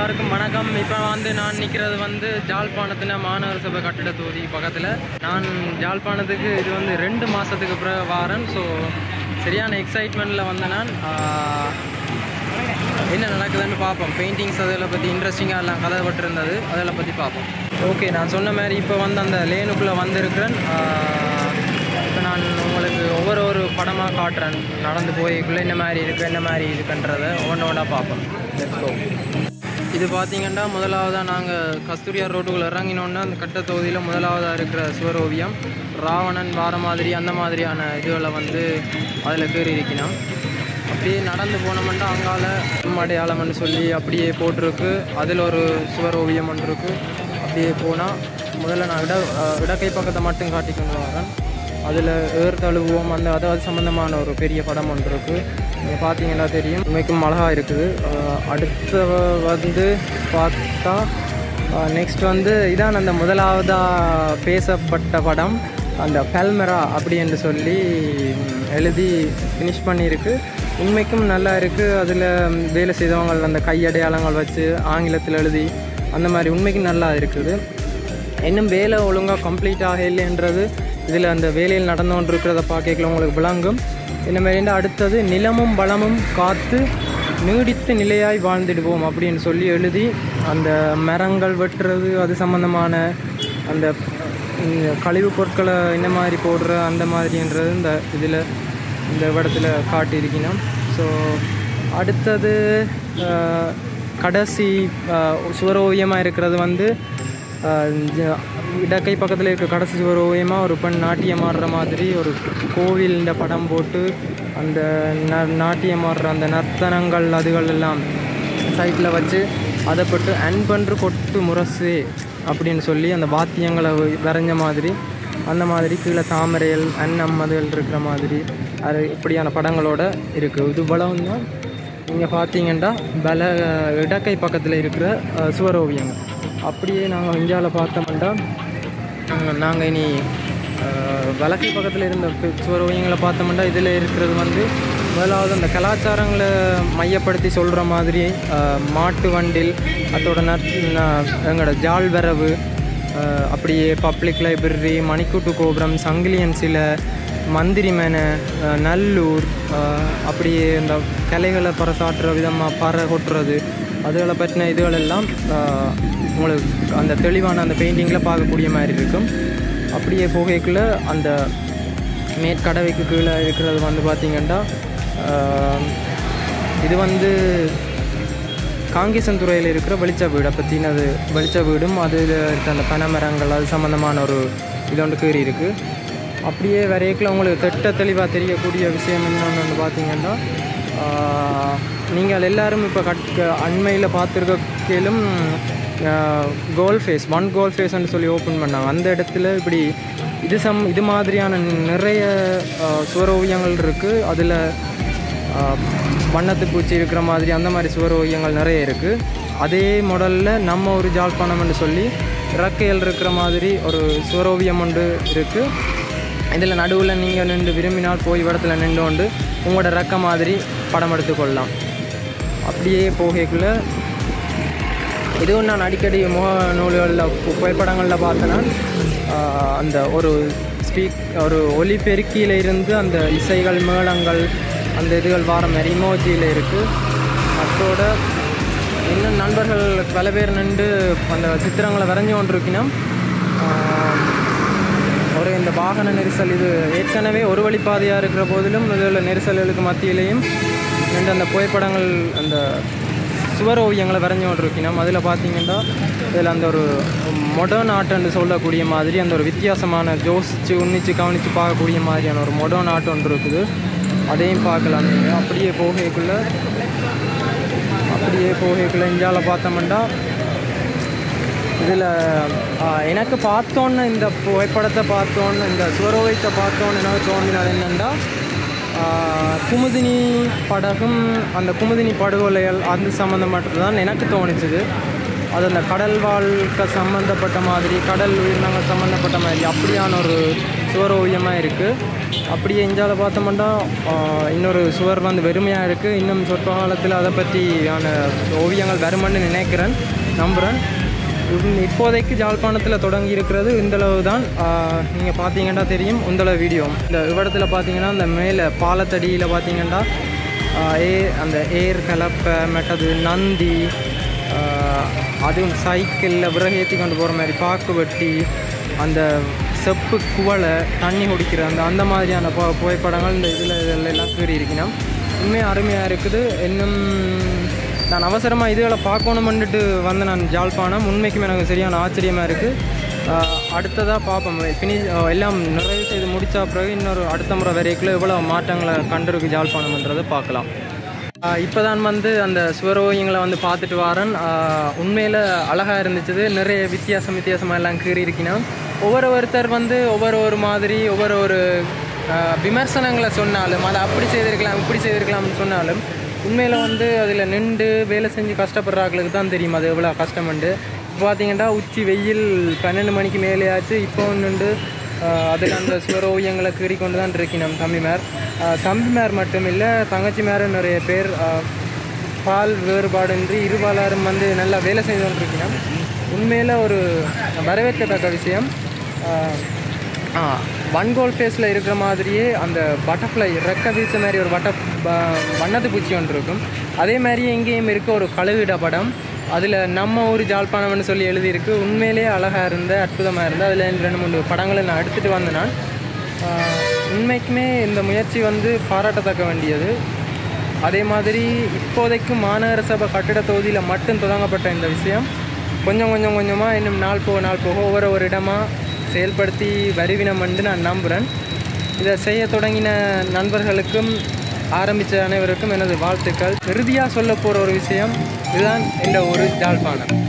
எல்லாருக்கும் வணக்கம் இப்போ வந்து நான் நிற்கிறது வந்து ஜாழ்ப்பாணத்தில் மாநகர சபை கட்டிட தொகுதி பக்கத்தில் நான் ஜாழ்ப்பாணத்துக்கு இது வந்து ரெண்டு மாதத்துக்கு பிறகு வாரேன் ஸோ சரியான எக்ஸைட்மெண்ட்டில் வந்த நான் ஆஹ், என்ன நடக்குதுன்னு பார்ப்போம் பெயிண்டிங்ஸ் அதில் பற்றி இன்ட்ரெஸ்டிங்காக எல்லாம் கதை பட்டிருந்தது அதில் பற்றி பார்ப்போம் ஓகே நான் சொன்ன மாதிரி இப்போ வந்து அந்த லேனுக்குள்ளே வந்திருக்கிறேன் இப்போ நான் உங்களுக்கு ஒவ்வொரு ஒரு படமாக காட்டுறேன் நடந்து போய்க்குள்ளே என்ன மாதிரி இருக்குது என்ன மாதிரி இருக்குன்றதை ஒன்று ஒன்றா பார்ப்போம் லெட்ஸ் கோ இது பார்த்தீங்கன்னா முதலாவதாக நாங்கள் கஸ்தூரியார் ரோட்டுக்குள்ளே இறங்கினோன்னா அந்த கட்ட தொகுதியில் முதலாவதாக இருக்கிற சுவர் ஓவியம் ராவணன் வார மாதிரி அந்த மாதிரியான இதுகளை வந்து அதில் கீறி இருக்கணும் அப்படியே நடந்து போனோம்னா அங்கால அடையாளம்னு சொல்லி அப்படியே போட்டிருக்கு அதில் ஒரு சுவர் ஓவியம் ஒன்று இருக்குது அப்படியே போனால் முதல்ல நான் இட அஹ் இடக்கை பக்கத்தை மட்டும் காட்டிக்கொண்டு வரேன் அதில் ஏர் தழுவுவோம் அந்த அதாவது சம்மந்தமான ஒரு பெரிய படம் ஒன்று இருக்குது நீங்கள் பார்த்தீங்கன்னா தெரியும் உண்மைக்கும் அழகாக இருக்குது அஹ் அடுத்த வ- வந்து பார்த்தா நெக்ஸ்ட் வந்து இதான் அந்த முதலாவதாக பேசப்பட்ட படம் அந்த பெல்மெரா அப்படி என்று சொல்லி ம், எழுதி ஃபினிஷ் பண்ணியிருக்கு உண்மைக்கும் நல்லா இருக்குது அதில் வேலை செய்தவங்க அந்த கையடையாளங்கள் வச்சு ஆங்கிலத்தில் எழுதி அந்த மாதிரி உண்மைக்கும் நல்லா இருக்குது இன்னும் வேலை ஒழுங்காக கம்ப்ளீட் ஆகலைன்றது இதில் அந்த வேலையில் நடந்து கொண்டு இருக்கிறத பார்க்கல உங்களுக்கு விளங்கும் இந்த மாதிரி அடுத்தது நிலமும் வளமும் காத்து நீடித்த நிலையாய் வாழ்ந்திடுவோம் அப்படின்னு சொல்லி எழுதி அந்த மரங்கள் வெட்டுறது அது சம்மந்தமான அந்த இந்த கழிவுப் பொருட்களை என்ன மாதிரி போடுற அந்த மாதிரின்றது இந்த இதில் இந்த இடத்துல காட்டியிருக்கணும் ஸோ அடுத்தது அஹ், கடைசி அஹ், சுவரோவியமாக இருக்கிறது வந்து அஹ், ஜ- இடக்கை பக்கத்தில் இருக்க கடைசி சுவரோவியமாக ஒரு பெண் நாட்டியம் ஆடுற மாதிரி ஒரு கோவிலிൻ്റെ படம் போட்டு அந்த ந நாட்டியம் ஆடுற அந்த நர்த்தனங்கள் அதுகள் எல்லாம் சைட்டில் வச்சு அதை பட்டு அன்பன்று கொட்டு முரசு அப்படின்னு சொல்லி அந்த வாத்தியங்களை வ- வரைஞ்ச மாதிரி அந்த மாதிரி கீழே தாமரைகள் அன்னம் அதுகள் இருக்கிற மாதிரி அது இப்படியான படங்களோட இருக்குது இது பலம் தான் நீங்கள் பார்த்தீங்கன்னா பல இடக்கை பக்கத்தில் இருக்கிற அஹ், சுவரோவியங்கள் அப்படியே நாங்கள் இந்தியாவில் பார்த்தோம்னா நாங்கள் இனி அஹ், வலக்கை பக்கத்தில் இருந்த பி- சுவரோவியங்களை பார்த்தோம்னா இதில் இருக்கிறது வந்து முதலாவது அந்த கலாச்சாரங்களை மையப்படுத்தி சொல்கிற மாதிரி அஹ், மாட்டு வண்டில் அதோட நற் ந- எங்களோட ஜால் வரவு அஹ், அப்படியே பப்ளிக் லைப்ரரி மணிக்கூட்டு கோபுரம் சங்கிலியன் சிலை மந்திரி மேனை அஹ், நல்லூர் அஹ், அப்படியே இந்த கலைகளை பறைசாற்றுற விதமாக பறை கொட்டுறது அதுகளை பற்றின இதுகள் எல்லாம் அஹ், உங்களுக்கு அந்த தெளிவான அந்த பெயிண்டிங்கில் பார்க்கக்கூடிய மாதிரி இருக்கும் அப்படியே போகைக்குள்ள அந்த மேற்கடவைக்கு கீழே இருக்கிறது வந்து பார்த்திங்கன்னா அஹ், இது வந்து காங்கேசன்துறையில் இருக்கிற வெளிச்ச வீடை பற்றினது வெளிச்ச வீடும் அதில் இருக்க அந்த பனைமரங்கள் அது சம்மந்தமான ஒரு இது ஒன்று கீறி இருக்குது அப்படியே வரையக்கில் உங்களுக்கு திட்ட தெளிவாக தெரியக்கூடிய விஷயம் என்னென்னு வந்து பார்த்தீங்கன்னா நீங்கள் எல்லாரும் இப்போ கட் அண்மையில் பார்த்துருக்க கேளும் கோல் ஃபேஸ் ஒன் கோல் ஃபேஸ்ன்னு சொல்லி ஓப்பன் பண்ணாங்க அந்த இடத்துல இப்படி இது சம் இது மாதிரியான நிறைய ஆஹ், சுவரோவியங்கள் இருக்குது அதில் வண்ணத்து பூச்சி இருக்கிற மாதிரி அந்த மாதிரி சுவர் ஓவியங்கள் நிறைய இருக்குது அதே மாடலில் நம்ம ஒரு ஜாழ்ப்பாணம்னு சொல்லி இறக்கைகள் இருக்கிற மாதிரி ஒரு சுவரோவியம் ஒன்று இருக்குது இதில் நடுவில் நீங்கள் நின்று விரும்பினால் போய் இடத்துல நின்று கொண்டு உங்களோட ரெக்க மாதிரி படம் எடுத்துக்கொள்ளலாம் அப்படியே போகைக்குள்ள இதுவும் நான் அடிக்கடி முக நூல்களில் புகைப்படங்களில் பார்த்தேன்னா ஆஹ், அந்த ஒரு ஸ்பீக் ஒரு ஒலிபெருக்கியில் இருந்து அந்த இசைகள் மேளங்கள் அந்த இதுகள் வார மாதிரி இமோஜியில் இருக்குது அதோட இன்னும் நண்பர்கள் பல பேர் நின்று அந்த சித்திரங்களை வரைஞ்சி கொண்டிருக்கணும் ஆஹ், ஒரு இந்த வாகன நெரிசல் இது ஏற்கனவே ஒரு வழிப்பாதையாக இருக்கிற போதிலும் இதில் நெரிசல்களுக்கு மத்தியிலையும் ரெண்டு அந்த புகைப்படங்கள் அந்த சுவர் ஓவியங்களை வரைஞ்சி கொண்டிருக்கணும் அதில் பார்த்தீங்கன்னா இதில் அந்த ஒரு மொடர்ன் ஆர்ட்னு சொல்லக்கூடிய மாதிரி அந்த ஒரு வித்தியாசமான ஜோசிச்சு உன்னிச்சு கவனித்து பார்க்கக்கூடிய மாதிரியான ஒரு மொடர்ன் ஆர்ட் ஒன்று இருக்குது அதையும் பார்க்கலாம் நீங்கள் அப்படியே போகைக்குள்ள அப்படியே போகைக்குள்ள இந்தியாவில் பார்த்தோம்னா இதில் எனக்கு பார்த்தோன்னு இந்த புகைப்படத்தை பார்த்தோன்னு இந்த சுவரோவியத்தை பார்த்தோன்னு எனக்கு தோன்றினது என்னென்னா குமுதினி படகும் அந்த குமுதினி படுகொலைகள் அது சம்மந்தப்பட்டது தான் எனக்கு தோணுச்சுது அது அந்த கடல் வாழ்க்கை சம்மந்தப்பட்ட மாதிரி கடல் உயிரினங்கள் சம்மந்தப்பட்ட மாதிரி அப்படியான ஒரு சுவர் ஓவியமாக இருக்குது அப்படியே இஞ்சால பார்த்தோம்னா ஆஹ், இன்னொரு சுவர் வந்து வெறுமையாக இருக்குது இன்னும் சொற்ப காலத்தில் அதை பற்றியான ஓவியங்கள் வருமென்னு நினைக்கிறேன் நம்புகிறேன் இவ்- இப்போதைக்கு ஜாழ்ப்பாணத்தில் தொடங்கி இருக்கிறது இந்தளவு தான் நீங்கள் பார்த்தீங்கன்னா தெரியும் இந்தளவு வீடியோ இந்த இடத்துல பார்த்தீங்கன்னா இந்த மேலே பாலத்தடியில் பார்த்தீங்கன்னா ஆஹ், ஏ அந்த ஏர் கலப்பை மெட்டது நந்தி ஆஹ், அதுவும் சைக்கிளில் விறகேற்றி கொண்டு போகிற மாதிரி பாக்கு வெட்டி அந்த செப்பு குவளை தண்ணி குடிக்கிற அந்த அந்த மாதிரியான பு புகைப்படங்கள் இந்த இதில் இதில் எல்லாம் கீறி இருக்கணும் உண்மையாக அருமையாக இருக்குது இன்னும் நான் அவசரமாக இதுகளை பார்க்கணுமென்னுட்டு வந்து நான் ஜாழ்ப்பாணம் உண்மைக்கும் எனக்கு சரியான ஆச்சரியமாக இருக்குது அடுத்ததாக பார்ப்போம் ஃபினிஷ் எல்லாம் நிறைவு செய்து முடித்த பிறகு இன்னொரு அடுத்த முறை வரைக்குள்ள எவ்வளோ மாற்றங்களை கண்டிருக்கு ஜாழ்ப்பாணம்ன்றதை பார்க்கலாம் இப்போ தான் வந்து அந்த சுவரோவியங்களை வந்து பார்த்துட்டு வரேன் உண்மையில் அழகாக இருந்துச்சு நிறைய வித்தியாசம் வித்தியாசமாக எல்லாம் கீறி இருக்கணும் ஒவ்வொரு ஒருத்தர் வந்து ஒவ்வொரு ஒரு மாதிரி ஒவ்வொரு ஒரு ஆஹ், விமர்சனங்களை சொன்னாலும் அதை அப்படி செய்திருக்கலாம் இப்படி செய்திருக்கலாம்னு சொன்னாலும் உண்மையில் வந்து அதில் நின்று வேலை செஞ்சு கஷ்டப்படுறாங்களுக்கு தான் தெரியும் அது எவ்வளோ கஷ்டம்ண்டு இப்போ பார்த்தீங்கன்னா உச்சி வெயில் பன்னெண்டு மணிக்கு மேலேயாச்சு இப்போ நின்று அதில் அந்த சுவர ஓவியங்களை கீறி கொண்டு தான் இருக்கணும் தம்பிமார் ஆஹ் தம்பிமார் மட்டும் இல்லை தங்கச்சிமார் நிறைய பேர் ஆஹ் பால் வேறுபாடின்றி இருபாலாரும் வந்து நல்லா வேலை செய்து கொண்டிருக்கணும் உண்மையில் ஒரு வரவேற்கத்தக்க விஷயம் ஒன் கோல் ஃபேஸில் இருக்கிற மாதிரியே அந்த பட்டர்ஃப்ளை ரெக்க வீழ்ச்ச மாதிரி ஒரு வட்ட ப- வண்ணத்து பூச்சி ஒன்று இருக்கும் அதே மாதிரியே எங்கேயும் இருக்க ஒரு கழுவிட படம் அதில் நம்ம ஊர் ஜாழ்ப்பாணம்னு சொல்லி எழுதியிருக்கு உண்மையிலேயே அழகாக இருந்த அற்புதமாக இருந்த அதில் ரெண்டு மூணு படங்களை நான் எடுத்துகிட்டு வந்தேன் நான் ஆஹ் உண்மைக்குமே இந்த முயற்சி வந்து பாராட்டத்தக்க வேண்டியது அதே மாதிரி இப்போதைக்கு மாநகர சபை கட்டிட தொகுதியில் மட்டும் தொடங்கப்பட்ட இந்த விஷயம் கொஞ்சம் கொஞ்சம் கொஞ்சமாக இன்னும் நாள் போக நாள் போக ஒவ்வொரு ஒரு இடமாக செயல்படுத்தி வருவினம் என்று நான் நம்புகிறேன் இதை செய்ய தொடங்கின நண்பர்களுக்கும் ஆரம்பித்த அனைவருக்கும் எனது வாழ்த்துக்கள் இறுதியாக சொல்ல போகிற ஒரு விஷயம் இதுதான் இந்த ஒரு ஜாழ்ப்பாணம்